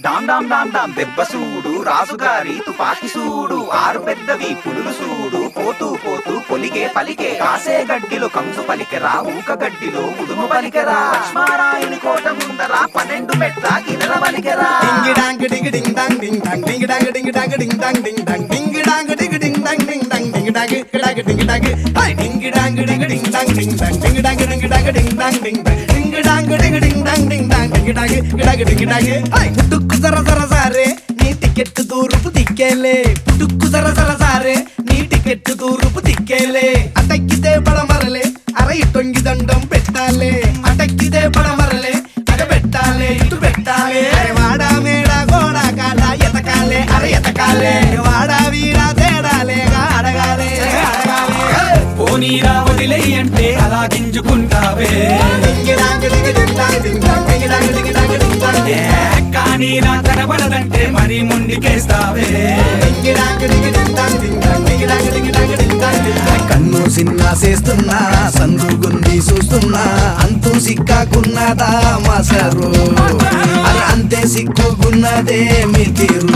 Dam dam dam dam దెబ్బ సూడు రాజుగారి తుపాకి సూడు ఆరు పెద్దవి పులులు సూడు పోతూ పోతూ పొలిగే పలికే కాసే గడ్డిలో కంసు పలికెరా ఊక గడ్డిలో ఉడుము పలికెరా లక్ష్మారాయుని కోట ముందర పన్నెండు మెట్ల గినెల పలికెరా డింగి డాంగ్ డింగి డింగ్ డాంగ్ డింగ్ డాంగ్ డింగి డాంగ్ డింగి డాంగ్ డింగ్ డాంగ్ డింగ్ డాంగ్ డింగి డాంగ్ డింగి డింగ్ డాంగ్ డింగ్ డాంగ్ డింగి డాంగ్ డింగి డాంగ్ డింగి డాంగ్ హై డింగి డాంగ్ డింగి డింగ్ డాంగ్ డింగ్ డాంగ్ డింగి డాంగ్ డింగి డాంగ్ డింగ్ డాంగ్ డింగ్ డాంగ్ డింగి డాంగ్ డింగి డింగ్ డాంగ్ డింగ్ డాంగ్ డింగి డాంగ్ డింగి డాంగ్ డింగి డాంగ్ హై పుట్టుకు జర జర సారే నీ టికెట్ దూరుపు దిక్కేలే పుట్టుకు జర జర సారే నీ టికెట్ దూరుపు దిక్కేలే అటక్కితే పడమరలే అర ఇటొంగి దండం పెట్టాలే అటక్కితే పడమరలే అగ పెట్టాలే ఇటు పెట్టాలే అరే వాడా మేడ గోడ కాడ ఎతకాలే అరే ఎతకాలే వాడా వీడ తేడాలేగా అడగాలే అడగాలే పోనీరా వదిలేయి అంటే అలా గింజుకుంటావే డింగిడాంగి డింగి డింగిడాంగి డింగిడాంగి డింగిడాంగి డింగిడాంగి డింగిడాంగి ఏ, కానీ నా కనబడదంటే మరి ముందుకేస్తావే డింగిడాంగి డింగి డింగిడాంగి డింగిడాంగి డింగిడాంగి డింగిడాంగి డింగిడాంగి డింగిడాంగి. కన్ను సిన్నా చేస్తున్నా సందుగుంది చూస్తున్నా అంతు సిక్కాకున్నదా మసరు అది అంతే సిక్కుకున్నదే మీ తీరు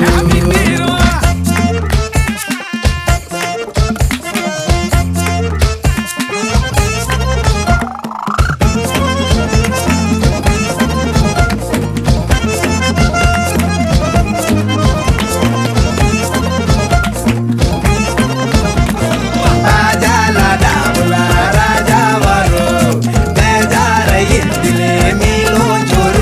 రాజాల డాబుల రాజావారు బేజారయ్యిందిలే మీలో చోరు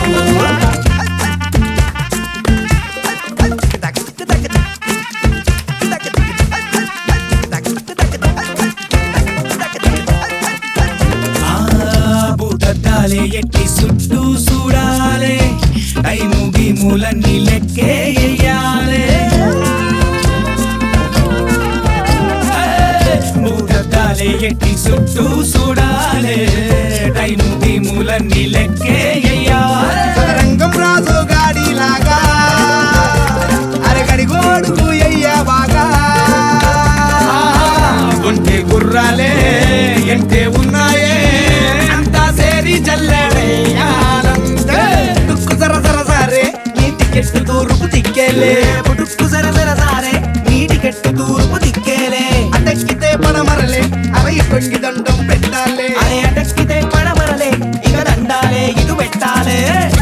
ఆ బూటద్దాలే ఎట్టి చుట్టూ చూడాలే టైము గీములన్నీ లెక్కే ఎయ్యాలే బూటద్దాలే ఎట్టి చుట్టూ చూడాలే టైము గీములన్నీ లెక్కే ఎయ్యాలే రంగం రాజు గాడిలాగా అరగడి గోడుకు అయ్యా బాగా ఉంటే గుర్రాలే ఎంటే ఉన్నాయే అంతా సేరి జల్లెడయ్యాలంతే టుక్కు జర జర సారే నీ టికెట్ తూర్పు తిక్కేలే పుట్టుక్కు జర జర సారే నీ టికెట్ తూర్పు తిక్కేలే అటెక్కితే పడమరలే అరై తొంగి దండం పెట్టాలే అరే అటక్కితే పడమరలే ఇక దండాలే ఇటు పెట్టాలే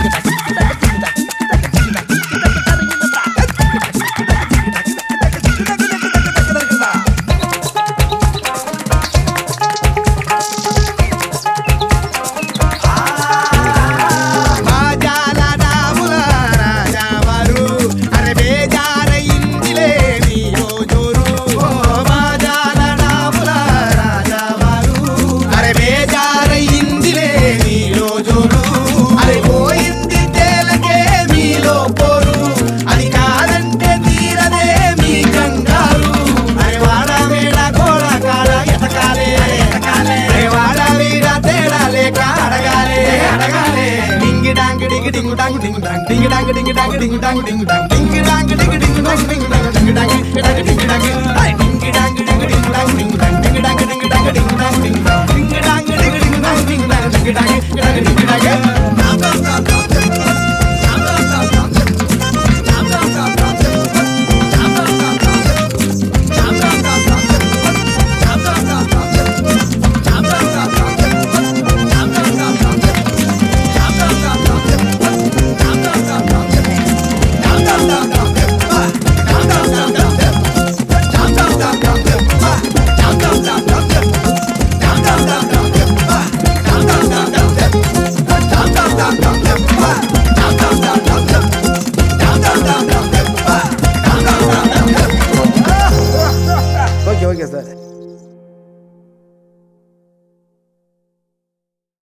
రాజాల డాబుల రాజావారు అరే బేజారయిందిలే మీలో జోరు ఓ రాజాల డాబుల రాజావారు అరే బేజారయిందిలే మీలో జోరు అరే పోయింది తేలకే మీలో పోరు అది కాదంటే తీరదే మీ కంగారు అరే వాడ వేడ గోడ కాడ ఎతకాలే ఎతకాలే అరే వాడ వీడ తేడా లేక అడగాలే అడగాలే డింగి డాంగ్ డింగి డింగ్ డాంగ్ డింగ్ డాంగ్ డింగి డాంగ్ డింగి డాంగ్ డింగ్ డాంగ్ డింగి డాంగ్ డింగి